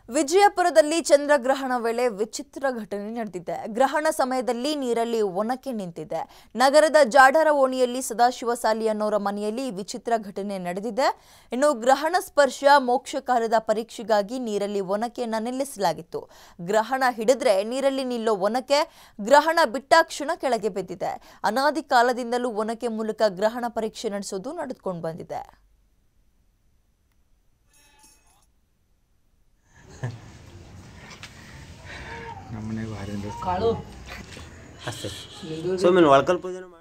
ವಿಜಯಪುರದಲ್ಲಿ ಚಂದ್ರಗ್ರಹಣ ವೇಳೆ ವಿಚಿತ್ರ ಘಟನೆ ನಡೆದಿದೆ ಗ್ರಹಣ ಸಮಯದಲ್ಲಿ ನೀರಲ್ಲಿ ಒನಕೆ ನಿಂತಿದೆ ನಗರದ ಜಾಡರ ಓಣಿಯಲ್ಲಿ ಸದಾಶಿವ ಸಾಲಿ ಅನ್ನೋರ ಮನೆಯಲ್ಲಿ ಈ ವಿಚಿತ್ರ ಘಟನೆ ನಡೆದಿದೆ ಇನ್ನು ಗ್ರಹಣ ಸ್ಪರ್ಶ ಮೋಕ್ಷ ಕಾಲದ ಪರೀಕ್ಷೆಗಾಗಿ ನೀರಲ್ಲಿ ಒನಕೆಯನ್ನ ನಿಲ್ಲಿಸಲಾಗಿತ್ತು ಗ್ರಹಣ ಹಿಡಿದ್ರೆ ನೀರಲ್ಲಿ ನಿಲ್ಲೋ ಒನಕೆ ಗ್ರಹಣ ಬಿಟ್ಟಾಕ್ಷಣ ಕೆಳಗೆ ಬಿದ್ದಿದೆ ಅನಾದಿ ಕಾಲದಿಂದಲೂ ಒನಕೆ ಮೂಲಕ ಗ್ರಹಣ ಪರೀಕ್ಷೆ ನಡೆಸೋದು ನಡೆದುಕೊಂಡು ಬಂದಿದೆ ನಮ್ಮ ಮನೆಗೆ ಭಾರಿ ಕಾಳು ಅಷ್ಟೇ ಸುಮ್ಮನೆ ಒಳ್ಕಲ್ ಪೂಜೆನೂ ಮಾಡಿ